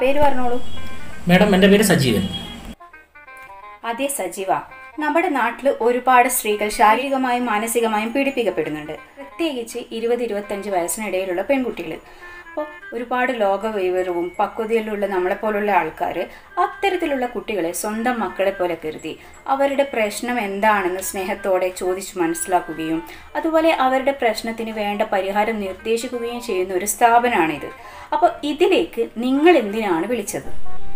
പേര് പറഞ്ഞോളൂ മാഡം എൻ്റെ പേര് സജീവൻ അതെ സജീവ നമ്മുടെ നാട്ടിൽ ഒരുപാട് സ്ത്രീകൾ ശാരീരികമായും മാനസികമായും പീഡിപ്പിക്കപ്പെടുന്നുണ്ട് പ്രത്യേകിച്ച് ഇരുപത് ഇരുപത്തഞ്ച് വയസ്സിനിടയിലുള്ള പെൺകുട്ടികൾ അപ്പോൾ ഒരുപാട് ലോകവിവരവും പക്വതയിലുള്ള നമ്മളെപ്പോലുള്ള ആൾക്കാർ അത്തരത്തിലുള്ള കുട്ടികളെ സ്വന്തം മക്കളെ പോലെ കരുതി അവരുടെ പ്രശ്നം എന്താണെന്ന് സ്നേഹത്തോടെ ചോദിച്ച് മനസ്സിലാക്കുകയും അതുപോലെ അവരുടെ പ്രശ്നത്തിന് വേണ്ട പരിഹാരം നിർദ്ദേശിക്കുകയും ചെയ്യുന്ന ഒരു സ്ഥാപനമാണിത് അപ്പോൾ ഇതിലേക്ക് നിങ്ങൾ എന്തിനാണ് വിളിച്ചത്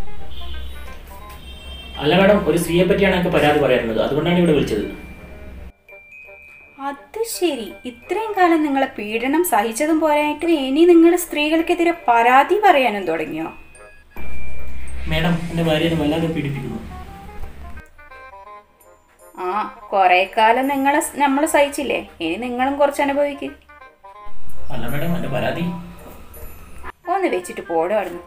അല്ല മാഡം ഒരു സ്ത്രീയെ പറ്റിയാണ് എനിക്ക് പരാതി പറയാനുള്ളത് അതുകൊണ്ടാണ് ഇവിടെ വിളിച്ചത് അത് ശരി ഇത്രയും കാലം നിങ്ങളെ പീഡനം സഹിച്ചതും പോരായിട്ട് ഇനി നിങ്ങൾ സ്ത്രീകൾക്കെതിരെ പരാതി പറയാനും തുടങ്ങിയോ മാഡം എൻ്റെ ഭാര്യനെ വല്ലാതെ പീഡിപ്പിക്കുന്നു ആ കുറെ കാലം നിങ്ങളെ നമ്മൾ സഹിച്ചില്ലേ ഇനി നിങ്ങളും കുറച്ച് അനുഭവിക്കും അല്ല മാഡം എൻ്റെ പരാതി ഒന്ന് വെച്ചിട്ട് പോടുമായിരുന്നു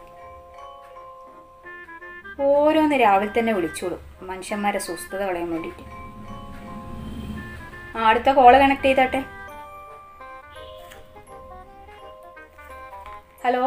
ഓരോന്ന് രാവിലെ തന്നെ വിളിച്ചോളൂ മനുഷ്യന്മാരെ സ്വസ്ഥത കളയാൻ വേണ്ടിയിട്ട് ആ അടുത്ത കോള് കണക്ട് ചെയ്താട്ടെ ഹലോ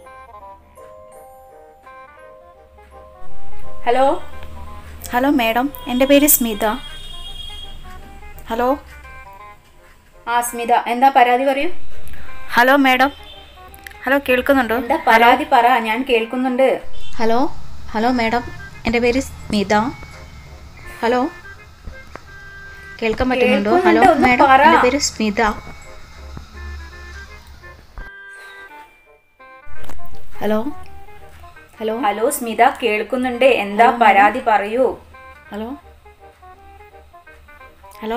ഹലോ ഹലോ മാഡം എൻ്റെ പേര് സ്മിത ഹലോ ആ സ്മിത എന്താ പരാതി പറയൂ ഹലോ മാഡം ഹലോ കേൾക്കുന്നുണ്ടോ എന്താ പരാതി പറ ഞാൻ കേൾക്കുന്നുണ്ട് ഹലോ ഹലോ മാഡം എൻ്റെ പേര് സ്മിത ഹലോ കേൾക്കാൻ പറ്റുന്നുണ്ടോ ഹലോ കേൾക്കുന്നുണ്ട്, ഒന്ന് മാഡം പറ. എൻ്റെ പേര് Smitha hello hello hello Smitha കേൾക്കുന്നുണ്ട് എന്താ പരാതി പറയൂ ഹലോ ഹലോ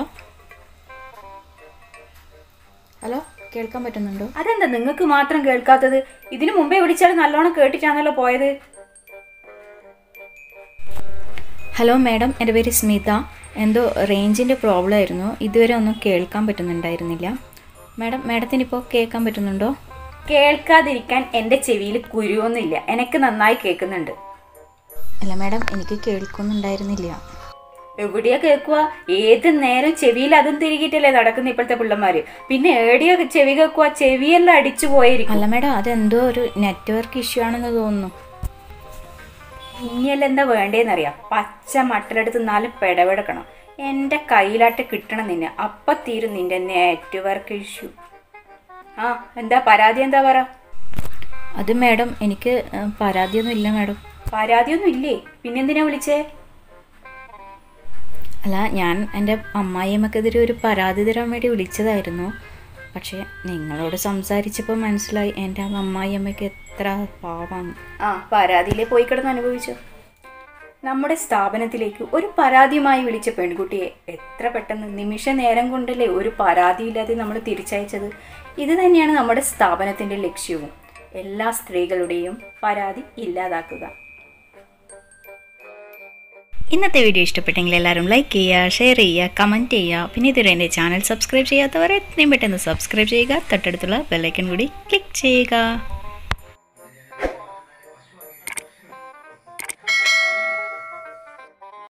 ഹലോ കേൾക്കാൻ പറ്റുന്നുണ്ടോ അതെന്താ നിങ്ങൾക്ക് മാത്രം കേൾക്കാത്തത് ഇതിനു മുമ്പേ വിളിച്ചാൽ നല്ലോണം കേട്ടിട്ടാണല്ലോ പോയത് ഹലോ മാഡം എൻ്റെ പേര് സ്മിത എന്തോ റേഞ്ചിൻ്റെ പ്രോബ്ലം ആയിരുന്നു ഇതുവരെ ഒന്നും കേൾക്കാൻ പറ്റുന്നുണ്ടായിരുന്നില്ല മാഡം മാഡത്തിനിപ്പോൾ കേൾക്കാൻ പറ്റുന്നുണ്ടോ കേൾക്കാതിരിക്കാൻ എൻ്റെ ചെവിയിൽ കുരുവൊന്നുമില്ല എനിക്ക് നന്നായി കേൾക്കുന്നുണ്ട് അല്ല മാഡം എനിക്ക് കേൾക്കുന്നുണ്ടായിരുന്നില്ല എവിടെയാ കേൾക്കുക ഏത് നേരം ചെവിയിൽ അതും തിരികിട്ടല്ലേ നടക്കുന്ന ഇപ്പോഴത്തെ പിള്ളമാര് പിന്നെ എവിടെയാ ചെവി കേൾക്കുക ചെവിയെല്ലാം അടിച്ചു പോയിരിക്കും അല്ല മാഡം അതെന്തോ ഒരു നെറ്റ്വർക്ക് ഇഷ്യൂ ആണെന്ന് തോന്നുന്നു ഇനിയെല്ലാം എന്താ വേണ്ടേന്നറിയാം പച്ച മട്ടലെടുത്ത് നാല് പെടവെടുക്കണം എൻ്റെ കയ്യിലാട്ട് കിട്ടണം നിന്നെ അപ്പം തീരും നിന്റെ നെറ്റ്വർക്ക് ഇഷ്യൂ ആ എന്താ പരാതി എന്താ പറ അത് മാഡം എനിക്ക് ഏഹ്, പരാതിയൊന്നും ഇല്ല മാഡം പരാതിയൊന്നും ഇല്ലേ പിന്നെന്തിനാ വിളിച്ചേ അല്ല ഞാൻ എൻ്റെ അമ്മായിയമ്മക്കെതിരെ ഒരു പരാതി തരാൻ വേണ്ടി വിളിച്ചതായിരുന്നു പക്ഷേ നിങ്ങളോട് സംസാരിച്ചപ്പോൾ മനസ്സിലായി എൻ്റെ അമ്മായിയമ്മയ്ക്ക് എത്ര പാവം ആ പരാതിയിലെ പോയി കിടന്ന് അനുഭവിച്ചു നമ്മുടെ സ്ഥാപനത്തിലേക്ക് ഒരു പരാതിയുമായി വിളിച്ച പെൺകുട്ടിയെ എത്ര പെട്ടെന്ന് നിമിഷ നേരം കൊണ്ടല്ലേ ഒരു പരാതിയില്ലാതെ നമ്മൾ തിരിച്ചയച്ചത് ഇത് തന്നെയാണ് നമ്മുടെ സ്ഥാപനത്തിൻ്റെ ലക്ഷ്യവും എല്ലാ സ്ത്രീകളുടെയും പരാതി ഇല്ലാതാക്കുക ഇന്നത്തെ വീഡിയോ ഇഷ്ടപ്പെട്ടെങ്കിൽ എല്ലാവരും ലൈക്ക് ചെയ്യുക ഷെയർ ചെയ്യുക കമൻറ്റ് ചെയ്യുക പിന്നെ ഇതുവരെ എൻ്റെ ചാനൽ സബ്സ്ക്രൈബ് ചെയ്യാത്തവർ എത്രയും പെട്ടെന്ന് സബ്സ്ക്രൈബ് ചെയ്യുക തൊട്ടടുത്തുള്ള ബെല്ലൈക്കൺ കൂടി ക്ലിക്ക് ചെയ്യുക